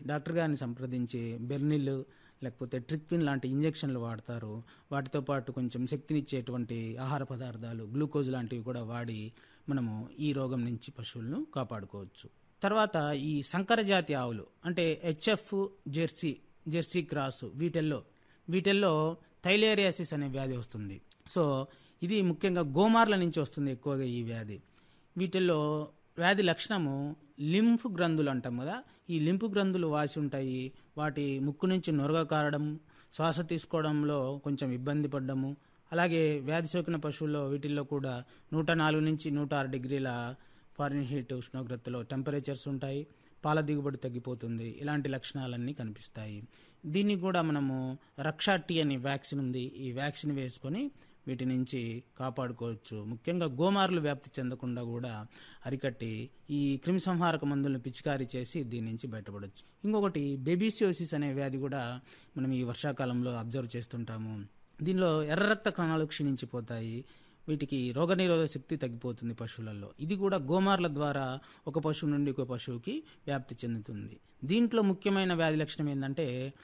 doctor గారిని సంప్రదించి బెర్నిల్ లేకపోతే ట్రిక్విన్ లాంటి ఇంజెక్షన్లు వాడతారు వాటితో పాటు కొంచెం శక్తినిచ్చేటువంటి ఆహార పదార్థాలు గ్లూకోజ్ లాంటివి కూడా వాడి మనము ఈ రోగం నుంచి పశువులను కాపాడుకోవచ్చు తర్వాత ఈ సంకర జాతి ఆవులు అంటే హెచ్ఎఫ్ జెర్సీ జెర్సీ క్రాస్ వీటిల్లో వీటిల్లో థైలేరియాసిస్ అనే వ్యాధి వస్తుంది సో ఇది ముఖ్యంగా గోమార్ల నుంచి వస్తుంది ఎక్కువగా ఈ వ్యాధి వీటిల్లో వ్యాధి లక్షణము లింఫ్ గ్రంథులు అంటాం కదా ఈ లింఫ్ గ్రంథులు వాసి ఉంటాయి వాటి ముక్కు నుంచి నొరగ కారడం శ్వాస తీసుకోవడంలో కొంచెం ఇబ్బంది పడ్డము అలాగే వ్యాధి సోకిన పశువుల్లో వీటిల్లో కూడా నూట నాలుగు నుంచి నూట ఆరు డిగ్రీల ఫారిన్ హీట్ ఉష్ణోగ్రతలో టెంపరేచర్స్ ఉంటాయి పాల దిగుబడి తగ్గిపోతుంది ఇలాంటి లక్షణాలన్నీ కనిపిస్తాయి దీన్ని కూడా మనము రక్షా టీ అనే వ్యాక్సిన్ ఉంది ఈ వ్యాక్సిన్ వేసుకొని వీటి నుంచి కాపాడుకోవచ్చు ముఖ్యంగా గోమార్లు వ్యాప్తి చెందకుండా కూడా అరికట్టి ఈ క్రిమిసంహారక మందులను పిచికారీ చేసి దీని నుంచి బయటపడవచ్చు ఇంకొకటి బేబీసియోసిస్ అనే వ్యాధి కూడా మనం ఈ వర్షాకాలంలో అబ్జర్వ్ చేస్తుంటాము దీనిలో ఎర్ర రక్త కణాలు క్షీణించిపోతాయి వీటికి రోగనిరోధక శక్తి తగ్గిపోతుంది పశువులలో ఇది కూడా గోమార్ల ద్వారా ఒక పశువు నుండి ఒక పశువుకి వ్యాప్తి చెందుతుంది దీంట్లో ముఖ్యమైన వ్యాధి లక్షణం ఏంటంటే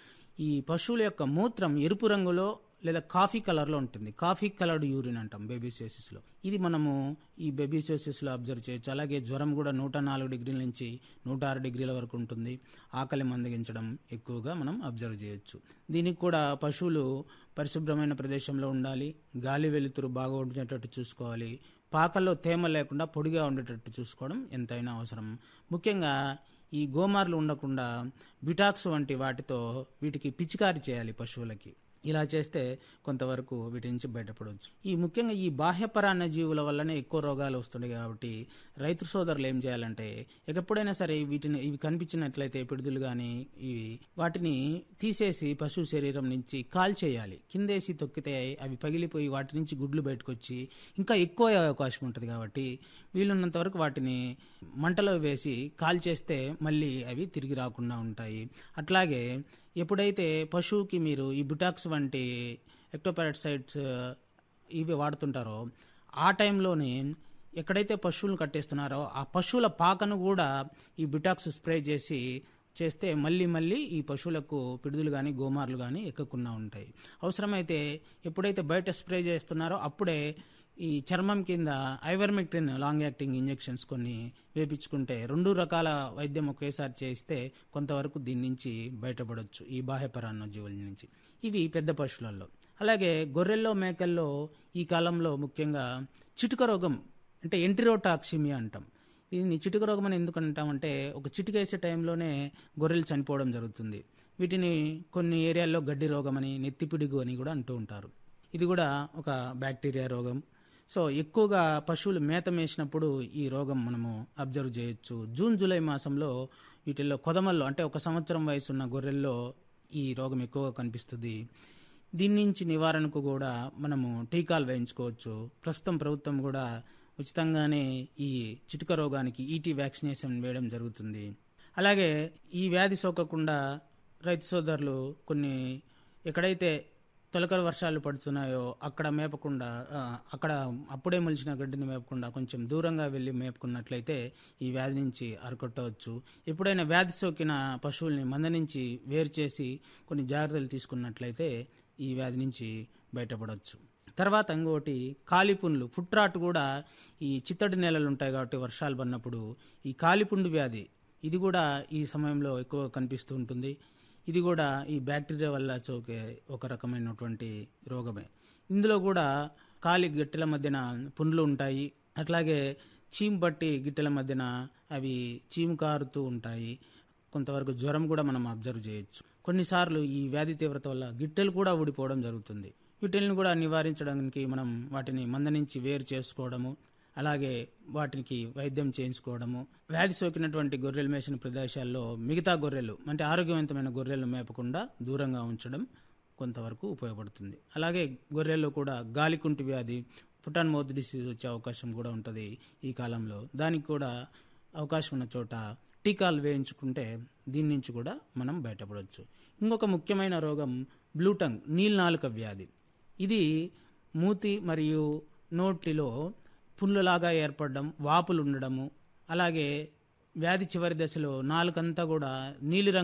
ఈ పశువుల యొక్క మూత్రం ఎరుపు రంగులో లేదా కాఫీ కలర్లో ఉంటుంది కాఫీ కలర్డ్ యూరిన్ అంటాం బేబీసియోసిస్లో ఇది మనము ఈ బేబీసియోసిస్లో అబ్జర్వ్ చేయొచ్చు అలాగే జ్వరం కూడా నూట నాలుగు డిగ్రీల నుంచి నూట ఆరు డిగ్రీల వరకు ఉంటుంది ఆకలి మందగించడం ఎక్కువగా మనం అబ్జర్వ్ చేయొచ్చు దీనికి కూడా పశువులు పరిశుభ్రమైన ప్రదేశంలో ఉండాలి గాలి వెలుతురు బాగా ఉండేటట్టు చూసుకోవాలి పాకల్లో తేమ లేకుండా పొడిగా ఉండేటట్టు చూసుకోవడం ఎంతైనా అవసరం ముఖ్యంగా ఈ గోమార్లు ఉండకుండా బిటాక్స్ వంటి వాటితో వీటికి పిచికారి చేయాలి పశువులకి ఇలా చేస్తే కొంతవరకు వీటి నుంచి బయటపడవచ్చు ఈ ముఖ్యంగా ఈ బాహ్యపరాన్న జీవుల వల్లనే ఎక్కువ రోగాలు వస్తున్నాయి కాబట్టి రైతు సోదరులు ఏం చేయాలంటే ఎప్పుడైనా సరే వీటిని ఇవి కనిపించినట్లయితే పిడుదలు కానీ ఇవి వాటిని తీసేసి పశువు శరీరం నుంచి కాల్ చేయాలి కిందేసి తొక్కితే అవి పగిలిపోయి వాటి నుంచి గుడ్లు బయటకు వచ్చి ఇంకా ఎక్కువ అయ్యే అవకాశం ఉంటుంది కాబట్టి వీలున్నంత వరకు వాటిని మంటలో వేసి కాల్ చేస్తే మళ్ళీ అవి తిరిగి రాకుండా ఉంటాయి అట్లాగే ఎప్పుడైతే పశువుకి మీరు ఈ బుటాక్స్ వంటి ఎక్టోపారసైడ్స్ ఇవి వాడుతుంటారో ఆ టైంలోనే ఎక్కడైతే పశువులను కట్టేస్తున్నారో ఆ పశువుల పాకను కూడా ఈ బిటాక్స్ స్ప్రే చేసి చేస్తే మళ్ళీ మళ్ళీ ఈ పశువులకు పిడుదలు కానీ గోమార్లు కానీ ఎక్కకుండా ఉంటాయి అవసరమైతే ఎప్పుడైతే బయట స్ప్రే చేస్తున్నారో అప్పుడే ఈ చర్మం కింద ఐవర్మెక్టిన్ లాంగ్ యాక్టింగ్ ఇంజెక్షన్స్ కొన్ని వేపించుకుంటే రెండు రకాల వైద్యం ఒకేసారి చేస్తే కొంతవరకు దీని నుంచి బయటపడవచ్చు ఈ బాహ్యపరాన్న జీవుల నుంచి ఇవి పెద్ద పశువులలో అలాగే గొర్రెల్లో మేకల్లో ఈ కాలంలో ముఖ్యంగా చిటుక రోగం అంటే ఎంటిరోటాక్సిమియా అంటాం దీన్ని చిటుక రోగం అని ఎందుకు అంటామంటే ఒక చిటుకేసే టైంలోనే గొర్రెలు చనిపోవడం జరుగుతుంది వీటిని కొన్ని ఏరియాల్లో గడ్డి రోగం అని నెత్తిపిడుగు అని కూడా అంటూ ఉంటారు ఇది కూడా ఒక బ్యాక్టీరియా రోగం సో ఎక్కువగా పశువులు మేత మేసినప్పుడు ఈ రోగం మనము అబ్జర్వ్ చేయొచ్చు జూన్ జూలై మాసంలో వీటిల్లో కొదమల్లో అంటే ఒక సంవత్సరం వయసు ఉన్న గొర్రెల్లో ఈ రోగం ఎక్కువగా కనిపిస్తుంది దీని నుంచి నివారణకు కూడా మనము టీకాలు వేయించుకోవచ్చు ప్రస్తుతం ప్రభుత్వం కూడా ఉచితంగానే ఈ చిటుక రోగానికి ఈటీ వ్యాక్సినేషన్ వేయడం జరుగుతుంది అలాగే ఈ వ్యాధి సోకకుండా రైతు సోదరులు కొన్ని ఎక్కడైతే తొలకరి వర్షాలు పడుతున్నాయో అక్కడ మేపకుండా అక్కడ అప్పుడే మొలిచిన గడ్డిని మేపకుండా కొంచెం దూరంగా వెళ్ళి మేపుకున్నట్లయితే ఈ వ్యాధి నుంచి అరకొట్టవచ్చు ఎప్పుడైనా వ్యాధి సోకిన పశువుల్ని మంద నుంచి వేరు చేసి కొన్ని జాగ్రత్తలు తీసుకున్నట్లయితే ఈ వ్యాధి నుంచి బయటపడవచ్చు తర్వాత ఇంకోటి కాలిపుండ్లు ఫుట్రాట్ కూడా ఈ చిత్తడి నేలలు ఉంటాయి కాబట్టి వర్షాలు పడినప్పుడు ఈ కాలిపుండు వ్యాధి ఇది కూడా ఈ సమయంలో ఎక్కువ కనిపిస్తూ ఉంటుంది ఇది కూడా ఈ బ్యాక్టీరియా వల్ల చోకే ఒక రకమైనటువంటి రోగమే ఇందులో కూడా కాలి గిట్టెల మధ్యన పుండ్లు ఉంటాయి అట్లాగే చీము పట్టి గిట్టెల మధ్యన అవి చీము కారుతూ ఉంటాయి కొంతవరకు జ్వరం కూడా మనం అబ్జర్వ్ చేయొచ్చు కొన్నిసార్లు ఈ వ్యాధి తీవ్రత వల్ల గిట్టెలు కూడా ఊడిపోవడం జరుగుతుంది వీటిని కూడా నివారించడానికి మనం వాటిని మంద నుంచి వేరు చేసుకోవడము అలాగే వాటికి వైద్యం చేయించుకోవడము వ్యాధి సోకినటువంటి గొర్రెలు మేసిన ప్రదేశాల్లో మిగతా గొర్రెలు అంటే ఆరోగ్యవంతమైన గొర్రెలు మేపకుండా దూరంగా ఉంచడం కొంతవరకు ఉపయోగపడుతుంది అలాగే గొర్రెల్లో కూడా గాలికుంటి వ్యాధి ఫుట్ అండ్ మౌత్ డిసీజ్ వచ్చే అవకాశం కూడా ఉంటుంది ఈ కాలంలో దానికి కూడా అవకాశం ఉన్న చోట టీకాలు వేయించుకుంటే దీని నుంచి కూడా మనం బయటపడవచ్చు ఇంకొక ముఖ్యమైన రోగం బ్లూటంగ్ నీల్నాలుక వ్యాధి ఇది మూతి మరియు నోటిలో పుండ్లులాగా ఏర్పడడం వాపులు ఉండడము అలాగే వ్యాధి చివరి దశలో నాలుకంతా కూడా నీలిరంగు